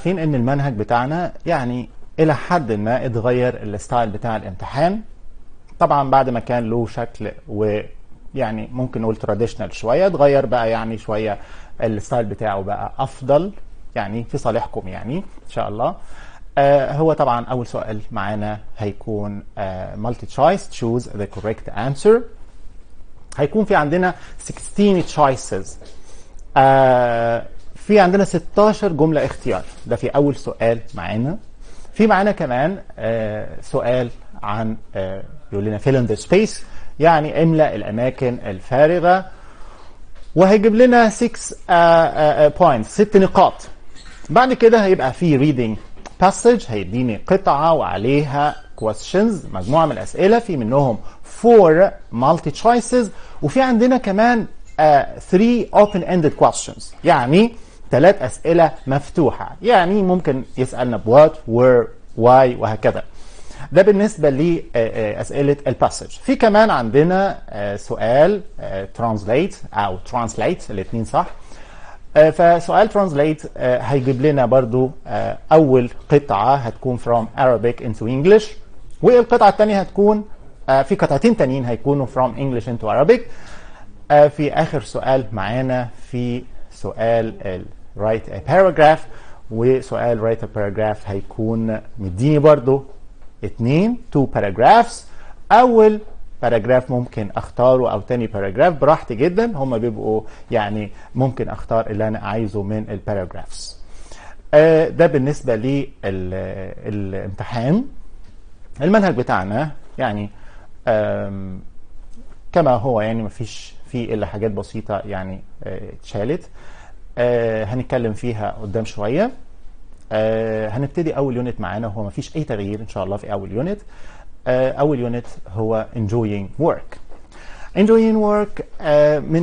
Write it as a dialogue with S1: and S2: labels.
S1: عارفين ان المنهج بتاعنا يعني الى حد ما اتغير الستايل بتاع الامتحان طبعا بعد ما كان له شكل ويعني ممكن نقول تراديشنال شويه اتغير بقى يعني شويه الستايل بتاعه بقى افضل يعني في صالحكم يعني ان شاء الله آه هو طبعا اول سؤال معانا هيكون مالتي تشويس تشوز ذا كوريكت انسر هيكون في عندنا 16 choices آه في عندنا 16 جملة اختيار ده في أول سؤال معانا في معانا كمان آه سؤال عن آه بيقول لنا fill in the space يعني املأ الأماكن الفارغة وهيجيب لنا 6 بوينتس ست نقاط بعد كده هيبقى في reading passage هيديني قطعة وعليها questions مجموعة من الأسئلة في منهم 4 multi choices وفي عندنا كمان 3 uh, open ended questions يعني ثلاث أسئلة مفتوحة يعني ممكن يسألنا بوات where why وهكذا ده بالنسبة لأسئلة الباسج في كمان عندنا سؤال translate أو translate الاثنين صح فسؤال translate هيجيب لنا برضو أول قطعة هتكون from Arabic into English والقطعة الثانية هتكون في قطعتين تانيين هيكونوا from English into Arabic في آخر سؤال معانا في سؤال write a paragraph وسؤال write a paragraph هيكون مديني برضو اتنين two paragraphs أول باراجراف ممكن اختاره او تاني باراجراف براحتي جدا هم بيبقوا يعني ممكن اختار اللي انا عايزه من الباراجرافز ده بالنسبه للامتحان المنهج بتاعنا يعني كما هو يعني مفيش فيه الا حاجات بسيطه يعني اتشالت هنتكلم فيها قدام شويه هنبتدي اول يونت معانا هو مفيش اي تغيير ان شاء الله في اول يونت اول يونت هو enjoying work enjoying work من